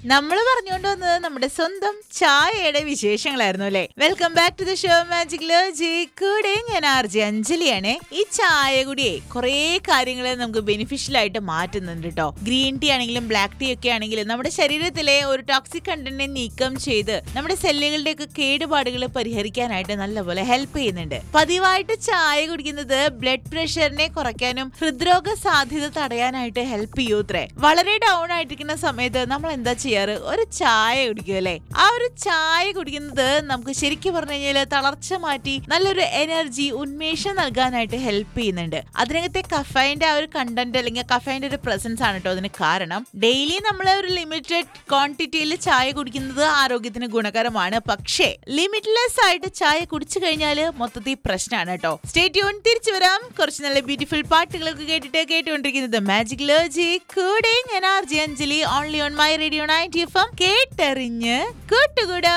നമ്മൾ പറഞ്ഞുകൊണ്ട് വന്നത് നമ്മുടെ സ്വന്തം ചായയുടെ വിശേഷങ്ങളായിരുന്നു അല്ലെ welcome back to the show magic logy കൂടെ ഞാൻ ആർ ജെ അഞ്ജലിയാണ് ഈ ചായ കൂടിയേ കുറേ കാര്യങ്ങൾ നമുക്ക് ബെനിഫിഷ്യൽ ആയിട്ട് മാറ്റുന്നുണ്ട് കേട്ടോ ഗ്രീൻ ടീ ആണെങ്കിലും ബ്ലാക്ക് ടീ ഒക്കെ ആണെങ്കിലും നമ്മുടെ ശരീരത്തിലെ ഒരു ടോക്സിക് കണ്ടന്റിനെ നീക്കം ചെയ്ത് നമ്മുടെ സെല്ലുകളുടെ ഒക്കെ കേടുപാടുകൾ പരിഹരിക്കാനായിട്ട് നല്ലപോലെ ഹെൽപ്പ് ചെയ്യുന്നുണ്ട് പതിവായിട്ട് ചായ കുടിക്കുന്നത് ബ്ലഡ് പ്രഷറിനെ കുറയ്ക്കാനും ഹൃദ്രോഗ സാധ്യത തടയാനായിട്ട് ഹെൽപ്പ് ചെയ്യൂത്രേ വളരെ ഡൗൺ ആയിട്ടിരിക്കുന്ന സമയത്ത് നമ്മൾ എന്താ ചെയ്യാറ് ഒരു ചായ കുടിക്കും അല്ലേ ആ ഒരു ചായ കുടിക്കുന്നത് നമുക്ക് ശരിക്കും പറഞ്ഞു കഴിഞ്ഞാൽ തളർച്ച മാറ്റി നല്ലൊരു എനർജി ഉന്മേഷം നൽകാനായിട്ട് ഹെൽപ്പ് ചെയ്യുന്നുണ്ട് അതിനകത്തെ കഫൈന്റെ ആ ഒരു കണ്ടന്റ് അല്ലെങ്കിൽ കഫൈന്റെ ഒരു പ്രസൻസ് ആണ് കേട്ടോ അതിന് കാരണം ഡെയിലി നമ്മൾ ഒരു ലിമിറ്റഡ് ക്വാണ്ടിറ്റിയിൽ ചായ കുടിക്കുന്നത് ആരോഗ്യത്തിന് ഗുണകരമാണ് പക്ഷേ ലിമിറ്റ്ലെസ് ആയിട്ട് ചായ കുടിച്ചു കഴിഞ്ഞാൽ മൊത്തത്തിൽ പ്രശ്നമാണ് കേട്ടോ സ്റ്റേ ട്യൂൺ തിരിച്ചു വരാം കുറച്ച് നല്ല ബ്യൂട്ടിഫുൾ പാട്ടുകളൊക്കെ കേട്ടിട്ട് കേട്ടുകൊണ്ടിരിക്കുന്നത് മാജിക് ലോജി കൂടെ ഞാൻ R G Anjali only on my radio ninety F M കേട്ടറിഞ്ഞ് കൂട്ടുകൂടാ